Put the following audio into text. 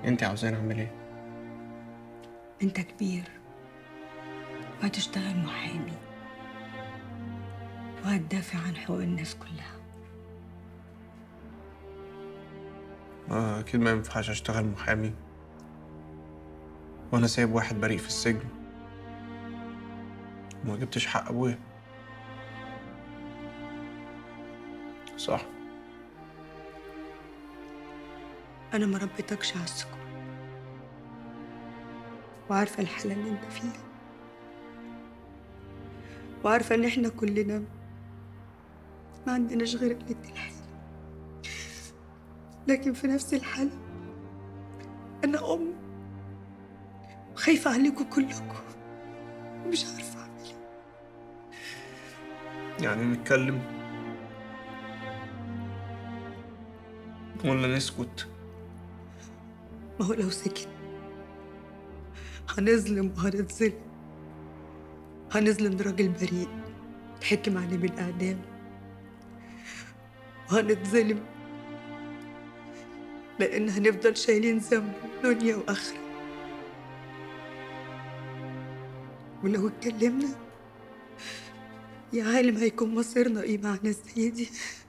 انت عاوزاني اعمل ايه انت كبير وهتشتغل محامي وهتدافع عن حقوق الناس كلها آه اكيد ما ينفعش اشتغل محامي وانا سايب واحد بريء في السجن وما جبتش حق ابويا صح انا ما ربيتكش على السكون وعارفه الحاله اللي انت فيها وعارفه ان احنا كلنا ما عندناش غير قلة الحيلة لكن في نفس الحالة أنا أم خايفة عليكم كلكم ومش عارفة أعمل إيه يعني نتكلم ولا نسكت ما هو لو سكت هنظلم وهنتظلم هنظلم راجل بريء اتحكم عليه بالإعدام وهنتظلم لأن هنفضل شايلين ذنب دنيا وآخرة ولو اتكلمنا يا عالم هيكون مصيرنا ايه مع ناس زي دي